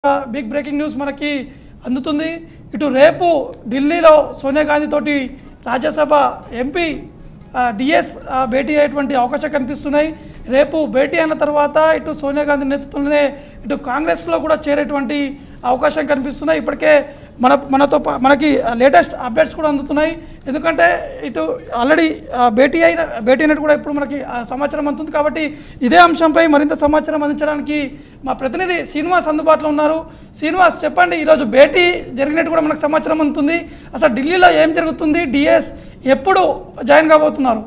Big breaking news మనకి అందుతుంది ఇటు రేపు ఢిల్లీలో సోనియా గాంధీ తోటి రాజ్యసభ ఎంపీ డిఎస్ భేటీ అయ్యేటువంటి అవకాశం కనిపిస్తున్నాయి రేపు భేటీ అయిన తర్వాత ఇటు సోనియా గాంధీ నేతృత్వంలోనే ఇటు కాంగ్రెస్లో కూడా చేరేటువంటి అవకాశం కనిపిస్తున్నాయి ఇప్పటికే మన మనతో పా- మనకి లేటెస్ట్ అప్డేట్స్ కూడా అందుతున్నాయి ఎందుకంటే ఇటు ఆల్రెడీ భేటీ అయిన భేటీ అయినట్టు కూడా ఇప్పుడు మనకి ఆ, సమాచారం అందుతుంది కాబట్టి ఇదే అంశంపై మరింత సమాచారం అందించడానికి మా ప్రతినిధి శ్రీనివాస్ అందుబాటులో ఉన్నారు శ్రీనివాస్ చెప్పండి ఈరోజు భేటీ జరిగినట్టు కూడా మనకు సమాచారం అందుతుంది అసలు ఢిల్లీలో ఏం జరుగుతుంది డిఎస్ ఎప్పుడు జాయిన్ కాబోతున్నారు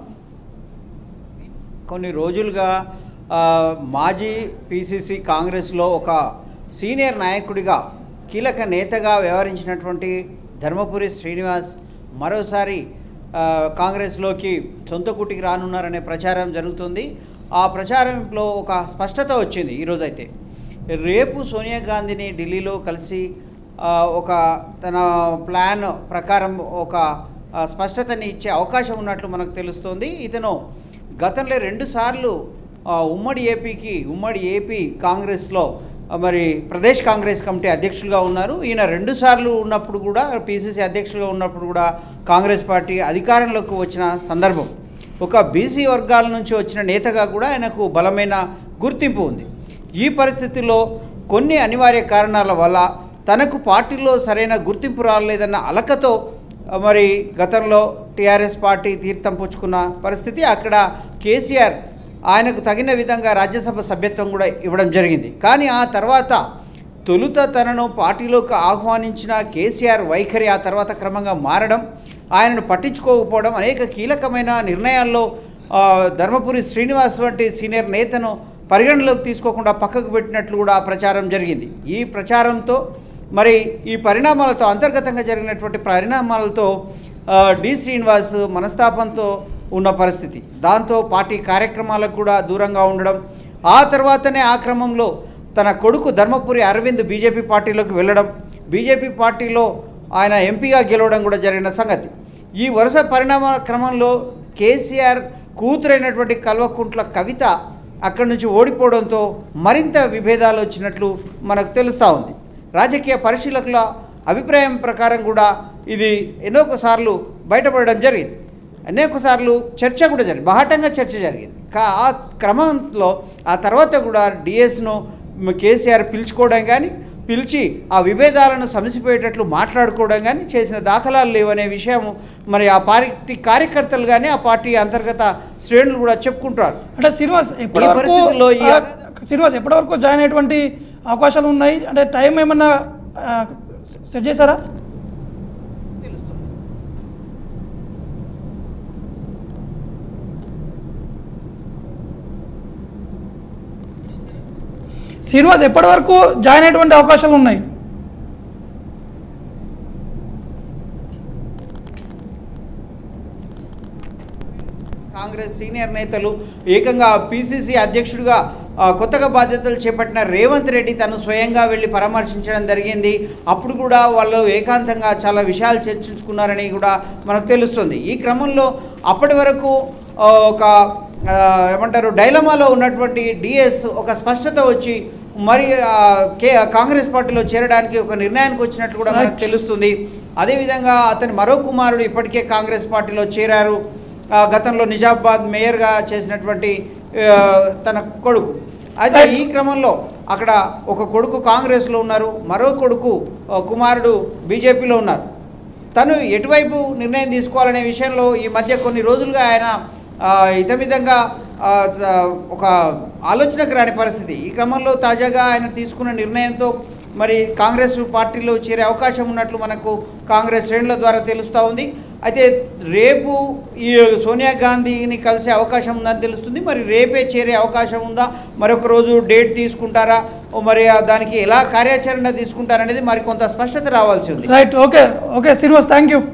కొన్ని రోజులుగా ఆ, మాజీ పిసిసి కాంగ్రెస్లో ఒక సీనియర్ నాయకుడిగా కీలక నేతగా వ్యవహరించినటువంటి ధర్మపురి శ్రీనివాస్ మరోసారి ఆ, కాంగ్రెస్లోకి సొంత కుటికి రానున్నారనే ప్రచారం జరుగుతుంది ఆ ప్రచారంలో ఒక స్పష్టత వచ్చింది ఈరోజైతే రేపు సోనియా గాంధీని ఢిల్లీలో కలిసి ఆ, ఒక తన ప్లాన్ ప్రకారం ఒక ఆ, స్పష్టతని ఇచ్చే అవకాశం ఉన్నట్లు మనకు తెలుస్తోంది ఇతను గతంలో రెండుసార్లు ఆ, ఉమ్మడి ఏపీకి ఉమ్మడి ఏపీ కాంగ్రెస్లో ఆ, మరి ప్రదేశ్ కాంగ్రెస్ కమిటీ అధ్యక్షులుగా ఉన్నారు ఈయన రెండుసార్లు ఉన్నప్పుడు కూడా పిసిసి అధ్యక్షులుగా ఉన్నప్పుడు కూడా కాంగ్రెస్ పార్టీ అధికారంలోకి వచ్చిన సందర్భం ఒక బీసీ వర్గాల నుంచి వచ్చిన నేతగా కూడా ఆయనకు బలమైన గుర్తింపు ఉంది ఈ పరిస్థితుల్లో కొన్ని అనివార్య కారణాల వల్ల తనకు పార్టీలో సరైన గుర్తింపు రాలేదన్న అలకతో ఆ, మరి గతంలో టీఆర్ఎస్ పార్టీ తీర్థం పుచ్చుకున్న పరిస్థితి అక్కడ కేసీఆర్ ఆయనకు తగిన విధంగా రాజ్యసభ సభ్యత్వం కూడా ఇవ్వడం జరిగింది కానీ ఆ తర్వాత తొలుత తనను పార్టీలోకి ఆహ్వానించిన కేసీఆర్ వైఖరి ఆ తర్వాత క్రమంగా మారడం ఆయనను పట్టించుకోకపోవడం అనేక కీలకమైన నిర్ణయాల్లో ఆ, ధర్మపురి శ్రీనివాస్ వంటి సీనియర్ నేతను పరిగణలోకి తీసుకోకుండా పక్కకు పెట్టినట్లు కూడా ప్రచారం జరిగింది ఈ ప్రచారంతో మరి ఈ పరిణామాలతో అంతర్గతంగా జరిగినటువంటి పరిణామాలతో ఆ, డి శ్రీనివాస్ మనస్తాపంతో ఉన్న పరిస్థితి దాంతో పార్టీ కార్యక్రమాలకు కూడా దూరంగా ఉండడం ఆ తర్వాతనే ఆ క్రమంలో తన కొడుకు ధర్మపురి అరవింద్ బీజేపీ పార్టీలోకి వెళ్ళడం బీజేపీ పార్టీలో ఆయన ఎంపీగా గెలవడం కూడా జరిగిన సంగతి ఈ వరుస పరిణామ క్రమంలో కేసీఆర్ కూతురైనటువంటి కల్వకుంట్ల కవిత అక్కడి నుంచి ఓడిపోవడంతో మరింత విభేదాలు వచ్చినట్లు మనకు తెలుస్తూ ఉంది రాజకీయ పరిశీలకుల అభిప్రాయం ప్రకారం కూడా ఇది ఎన్నోసార్లు బయటపడడం జరిగింది అనేకసార్లు చర్చ కూడా జరిగింది బాహటంగా చర్చ జరిగింది కా ఆ క్రమంలో ఆ తర్వాత కూడా డిఎస్ను కేసీఆర్ పిలుచుకోవడం కానీ పిలిచి ఆ విభేదాలను సమసిపోయేటట్లు మాట్లాడుకోవడం కానీ చేసిన దాఖలాలు లేవనే విషయం మరి ఆ పార్టీ కార్యకర్తలు కానీ ఆ పార్టీ అంతర్గత శ్రేణులు కూడా చెప్పుకుంటారు అంటే శ్రీనివాస్ ఎప్పటి ఈ వరకు పరిస్థితుల్లో ఈ- ఆ, శ్రీనివాస్ ఎప్పటి వరకు జాయిన్ అయ్యేటువంటి అవకాశాలు ఉన్నాయి అంటే టైం ఏమన్నా ఆ, సెట్ చేశారా శ్రీనివాస్ ఎప్పటి వరకు జాయిన్ అయ్యేటువంటి అవకాశాలు ఉన్నాయి కాంగ్రెస్ సీనియర్ నేతలు ఏకంగా పిసిసి అధ్యక్షుడిగా ఆ, కొత్తగా బాధ్యతలు చేపట్టిన రేవంత్ రెడ్డి తను స్వయంగా వెళ్ళి పరామర్శించడం జరిగింది అప్పుడు కూడా వాళ్ళు ఏకాంతంగా చాలా విషయాలు చర్చించుకున్నారని కూడా మనకు తెలుస్తుంది ఈ క్రమంలో అప్పటి వరకు ఆ, ఒక ఆ, ఏమంటారు డైలమాలో ఉన్నటువంటి డిఎస్ ఒక స్పష్టత వచ్చి మరి ఆ, కే కాంగ్రెస్ పార్టీలో చేరడానికి ఒక నిర్ణయానికి వచ్చినట్లు కూడా మనకు Right. తెలుస్తుంది అదేవిధంగా అతని మరో కుమారుడు ఇప్పటికే కాంగ్రెస్ పార్టీలో చేరారు ఆ, గతంలో నిజామాబాద్ మేయర్గా చేసినటువంటి ఆ, తన కొడుకు అయితే ఈ క్రమంలో అక్కడ ఒక కొడుకు కాంగ్రెస్లో ఉన్నారు మరో కొడుకు ఆ, కుమారుడు బీజేపీలో ఉన్నారు తను ఎటువైపు నిర్ణయం తీసుకోవాలనే విషయంలో ఈ మధ్య కొన్ని రోజులుగా ఆయన ఆ, ఇతమితంగా ఆ, త- ఒక ఆలోచనకు రాని పరిస్థితి ఈ క్రమంలో తాజాగా ఆయన తీసుకున్న నిర్ణయంతో మరి కాంగ్రెస్ పార్టీలో చేరే అవకాశం ఉన్నట్లు మనకు కాంగ్రెస్ శ్రేణుల ద్వారా తెలుస్తూ ఉంది అయితే రేపు ఈ సోనియా గాంధీని కలిసే అవకాశం ఉందని తెలుస్తుంది మరి రేపే చేరే అవకాశం ఉందా మరొక రోజు డేట్ తీసుకుంటారా ఓ మరి ఆ దానికి ఎలా కార్యాచరణ తీసుకుంటారనేది మరి కొంత స్పష్టత రావాల్సి ఉంది right okay okay Srinivas thank you